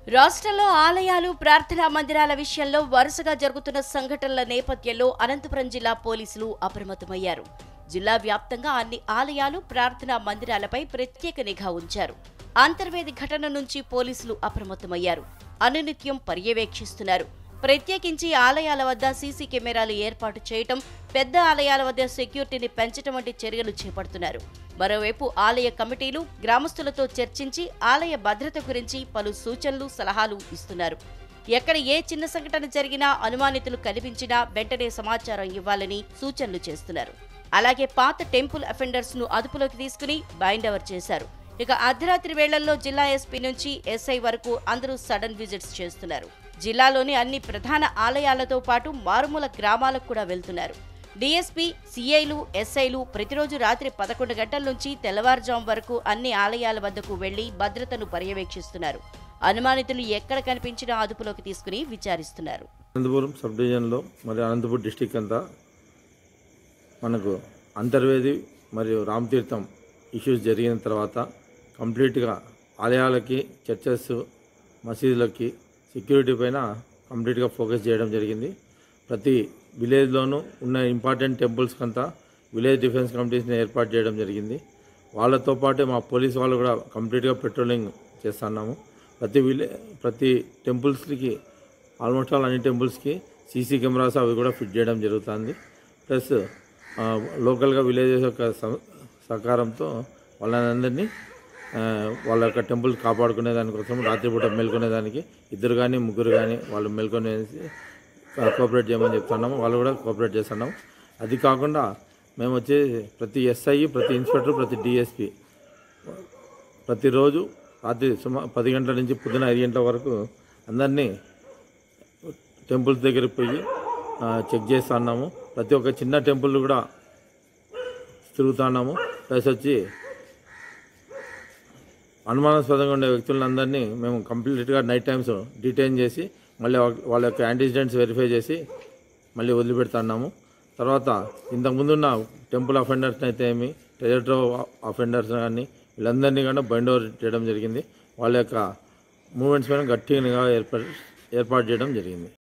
రాష్ట్రంలో ఆలయాలు ప్రార్థనా మందిరాల విషయంలో వరుసగా జరుగుతున్న సంఘటనల నేపథ్యంలో అనంతపురం జిల్లా పోలీసులు అప్రమత్తమయ్యారు జిల్లా వ్యాప్తంగా అన్ని ఆలయాలు ప్రార్థనా మందిరాలపై ప్రత్యేక నిఘా ఉంచారు అంతర్వేది ఘటన నుంచి పోలీసులు అప్రమత్తమయ్యారు అనునిత్యం పర్యవేక్షిస్తున్నారు ప్రత్యేకించి ఆలయాల వద్ద సీసీ కెమెరాలు ఏర్పాటు చేయటం పెద్ద ఆలయాల వద్ద సెక్యూరిటీని పెంచడం వంటి చర్యలు చేపడుతున్నారు మరోవైపు ఆలయ కమిటీలు గ్రామస్తులతో చర్చించి ఆలయ భద్రత గురించి పలు సూచనలు సలహాలు ఇస్తున్నారు ఎక్కడ ఏ చిన్న సంఘటన జరిగినా అనుమానితులు కనిపించినా వెంటనే సమాచారం ఇవ్వాలని సూచనలు చేస్తున్నారు అలాగే పాత టెంపుల్ అఫెండర్స్ ను అదుపులోకి తీసుకుని బైండ్ ఓవర్ చేశారు ఇక అర్ధరాత్రి వేళల్లో జిల్లా ఎస్పీ నుంచి ఎస్ఐ వరకు అందరూ సడన్ విజిట్స్ చేస్తున్నారు జిల్లాలోని అన్ని ప్రధాన ఆలయాలతో పాటు మారుమూల గ్రామాలకు కూడా వెళ్తున్నారు డీఎస్పీ సీఐలు ఎస్ఐలు ప్రతిరోజు రాత్రి పదకొండు గంటల నుంచి తెల్లవారుజాము వరకు అన్ని ఆలయాల వద్దకు వెళ్లి భద్రతను పర్యవేక్షిస్తున్నారు అనుమానితులు ఎక్కడ కనిపించినా అదుపులోకి తీసుకుని విచారిస్తున్నారు అనంతపురం సబ్ డివిజన్లో మరి అనంతపురం డిస్టిక్ అంతా మనకు అంతర్వేది మరియు రామతీర్థం ఇష్యూస్ జరిగిన తర్వాత కంప్లీట్గా ఆలయాలకి చర్చెస్ మసీదులకి సెక్యూరిటీ పైన కంప్లీట్గా ఫోకస్ చేయడం జరిగింది ప్రతి విలేజ్లోనూ ఉన్న ఇంపార్టెంట్ టెంపుల్స్కి అంతా విలేజ్ డిఫెన్స్ కమిటీస్ని ఏర్పాటు చేయడం జరిగింది వాళ్ళతో పాటు మా పోలీస్ వాళ్ళు కూడా కంప్లీట్గా పెట్రోలింగ్ చేస్తున్నాము ప్రతి విలే ప్రతి టెంపుల్స్కి ఆల్మోస్ట్ ఆల్ అన్ని టెంపుల్స్కి సీసీ కెమెరాస్ అవి కూడా ఫిట్ చేయడం జరుగుతుంది ప్లస్ ఆ, లోకల్గా విలేజెస్ యొక్క సహ- సహకారంతో వాళ్ళందరినీ ఆ, వాళ్ళ యొక్క టెంపుల్ కాపాడుకునే దానికోసం రాత్రిపూట మేల్కొనేదానికి ఇద్దరు కానీ ముగ్గురు కానీ వాళ్ళు మేల్కొనేసి కోఆపరేట్ చేయమని చెప్తున్నాము వాళ్ళు కూడా కోఆపరేట్ చేస్తున్నాము అది కాకుండా మేము వచ్చి ప్రతి ఎస్ఐ ప్రతి ఇన్స్పెక్టర్ ప్రతి డిఎస్పి ప్రతిరోజు రాత్రి సుమా పది గంటల నుంచి పొద్దున ఐదు గంటల వరకు అందరినీ టెంపుల్స్ దగ్గరికి పోయి ఆ, చెక్ చేస్తున్నాము ప్రతి ఒక్క చిన్న టెంపుల్ కూడా తిరుగుతున్నాము ప్లస్ వచ్చి అనుమానాస్పదంగా ఉండే వ్యక్తులందరినీ మేము కంప్లీట్గా నైట్ టైమ్స్ డిటైన్ చేసి మళ్ళీ వా- వాళ్ళ యొక్క యాంటీసిడెంట్స్ వెరిఫై చేసి మళ్ళీ వదిలిపెడుతున్నాము తర్వాత ఇంతకుముందు ఉన్న టెంపుల్ అఫెండర్స్ అయితే ఏమి టెరిటో అఫెండర్స్ కానీ వీళ్ళందరినీ కూడా బైండ్ ఓవర్ చేయడం జరిగింది వాళ్ళ యొక్క మూమెంట్స్ పైన గట్టిగా నిఘా ఏర్పాటు ఏర్పాటు చేయడం జరిగింది